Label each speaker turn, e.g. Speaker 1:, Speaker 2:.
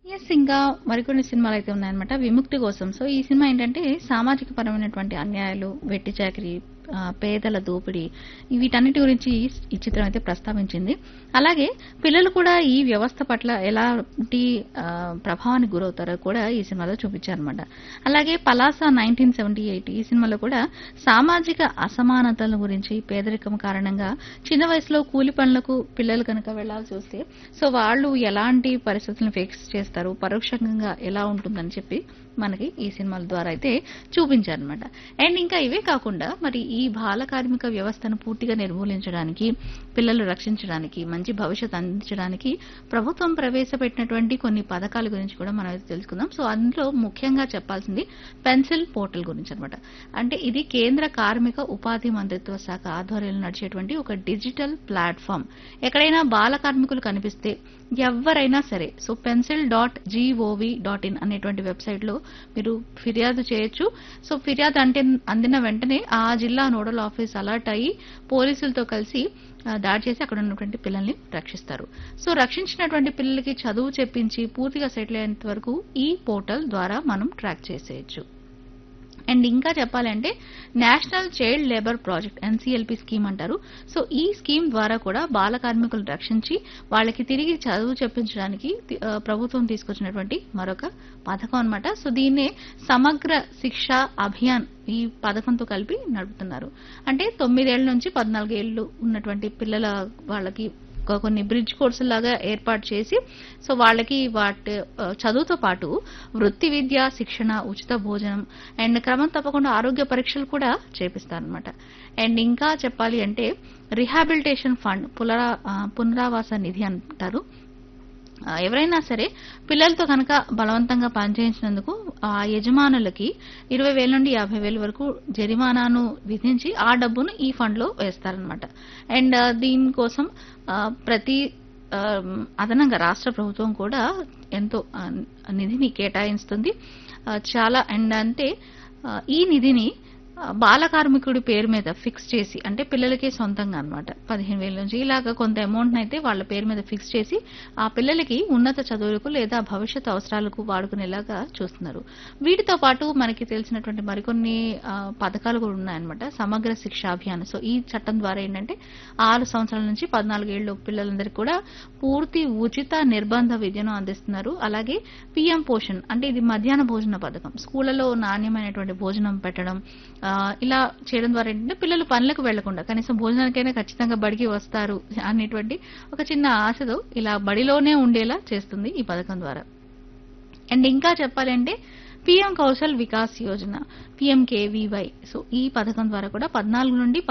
Speaker 1: Yes. ఇంకా మరికొన్ని సినిమాలైతే ఉన్నాయన్నమాట. 'విముక్తి' కోసం. సో, ఈ సినిమా ఏంటంటే సామాజిక పరమైనటువంటి అన్యాయాలు, వెట్టి చాకిరీ, ఆహ్, పేదల దోపిడీ వీటన్నిటి గురించి ఈ చిత్రం అయితే ప్రస్తావించింది. అలాగే పిల్లలు కూడా ఈ వ్యవస్థ పట్ల ఎలాంటి ఆహ్, ప్రభావానికి గురవుతారో కూడా ఈ సినిమాలో చూపించారన్నమాట. అలాగే 'పలాస 1978' ఈ సినిమాలో కూడా సామాజిక అసమానతల గురించి పేదరికం కారణంగా చిన్న వయసులో కూలి పనులకు పిల్లలు కనుక వెళ్లాల్సి వస్తే సో వాళ్ళు ఎలాంటి పరిస్థితులను ఫేస్ చేస్తారు, పరోక్షంగా ఎలా ఉంటుందని చెప్పి మనకి ఈ సినిమాల ద్వారా అయితే చూపించారన్నమాట. అండ్ ఇంకా ఇవే కాకుండా మరి ఈ బాల కార్మిక వ్యవస్థను పూర్తిగా నిర్మూలించడానికి, పిల్లలు రక్షించడానికి, మంచి భవిష్యత్తు అందించడానికి ప్రభుత్వం ప్రవేశపెట్టినటువంటి కొన్ని పథకాల గురించి కూడా మనం అయితే తెలుసుకుందాం. సో, అందులో ముఖ్యంగా చెప్పాల్సింది పెన్సిల్ పోర్టల్ గురించి అన్నమాట. అంటే ఇది కేంద్ర కార్మిక ఉపాధి మంత్రిత్వ శాఖ ఆధ్వర్యంలో నడిచేటువంటి ఒక డిజిటల్ ప్లాట్‌ఫామ్. ఎక్కడైనా బాల కార్మికులు కనిపిస్తే ఎవ్వరైనా సరే so pencil dot G O V dot in అనేటువంటి వెబ్‌సైట్‌లో మీరు ఫిర్యాదు చేయొచ్చు. సో, ఫిర్యాదు అంటే అందిన వెంటనే ఆ జిల్లా నోడల్ ఆఫీస్ అలర్ట్ అయ్యి పోలీసులతో కలిసి ఆహ్, దాడి చేసి అక్కడ ఉన్నటువంటి పిల్లల్ని రక్షిస్తారు. సో, రక్షించినటువంటి పిల్లలకి చదువు చెప్పించి పూర్తిగా సెటిల్ అయ్యేంత వరకు ఈ పోర్టల్ ద్వారా మనం ట్రాక్ చేసేయొచ్చు. అండ్ ఇంకా చెప్పాలంటే national child labour project N C L P scheme అంటారు. సో, ఈ స్కీమ్ ద్వారా కూడా బాల కార్మికులను రక్షించి వాళ్ళకి తిరిగి చదువు చెప్పించడానికి తి ఆహ్, ప్రభుత్వం తీసుకొచ్చినటువంటి మరొక పథకం అన్నమాట. సో, దీన్నే సమగ్ర శిక్ష అభియాన్ ఈ పథకంతో కలిపి నడుపుతున్నారు. అంటే 9 ఏళ్ల నుంచి 14 ఏళ్లు ఉన్నటువంటి పిల్లల వాళ్ళకి ఒక కొన్ని బ్రిడ్జ్ కోర్సుల్లాగా ఏర్పాటు చేసి సో, వాళ్ళకి వాటి ఆహ్, చదువుతో పాటు వృత్తి విద్య, శిక్షణ, ఉచిత భోజనం అండ్ క్రమం తప్పకుండా ఆరోగ్య పరీక్షలు కూడా చేపిస్తారన్నమాట. అండ్ ఇంకా చెప్పాలి అంటే రిహాబిలిటేషన్ ఫండ్ పునరా ఆహ్, పునరావాస నిధి అంటారు. ఆహ్, ఎవరైనా సరే పిల్లలతో కనుక బలవంతంగా పనిచేయించినందుకు ఆ యజమానులకి 20,000 నుండి 50,000 వరకు జరిమానాను విధించి ఆ డబ్బును ఈ ఫండ్‌లో వేస్తారన్నమాట. అండ్ దీనికోసం ఆహ్, ప్రతి ఆహ్, అదనంగా రాష్ట్ర ప్రభుత్వం కూడా ఎంతో ఆహ్, నిధిని కేటాయిస్తుంది. ఆహ్, చాలా అండ్ అంటే ఆహ్, ఈ నిధిని ఆహ్, బాల కార్మికుడి పేరు మీద ఫిక్స్ చేసి అంటే పిల్లలకే సొంతంగా అన్నమాట. 15,000 నుంచి ఇలాగ కొంత అమౌంట్‌నైతే వాళ్ళ పేరు మీద ఫిక్స్ చేసి ఆ పిల్లలకి ఉన్నత చదువులకు లేదా భవిష్యత్తు అవసరాలకు వాడుకునేలాగా చూస్తున్నారు. వీటితో పాటు మనకి తెలిసినటువంటి మరికొన్ని ఆహ్, పథకాలు కూడా ఉన్నాయన్నమాట. సమగ్ర శిక్ష అభియాన్. సో, ఈ చట్టం ద్వారా ఏంటంటే 6 సంవత్సరాల నుంచి 14 ఏళ్ల పిల్లలందరికీ కూడా పూర్తి ఉచిత నిర్బంధ విద్యను అందిస్తున్నారు. అలాగే పీఎం పోషణ్ అంటే ఇది మధ్యాహ్న భోజన పథకం. స్కూళ్లలో నాణ్యమైనటువంటి భోజనం పెట్టడం ఆహ్, ఇలా చేయడం ద్వారా ఏంటంటే పిల్లలు పనులకు వెళ్లకుండా కనీసం భోజనానికైనా ఖచ్చితంగా బడికి వస్తారు అనేటువంటి ఒక చిన్న ఆశతో ఇలా బడిలోనే ఉండేలా చేస్తుంది ఈ పథకం ద్వారా. అండ్ ఇంకా చెప్పాలంటే P M Kaushal Vikas Yojana P M K V Y. So, ఈ పథకం ద్వారా కూడా 14 నుండి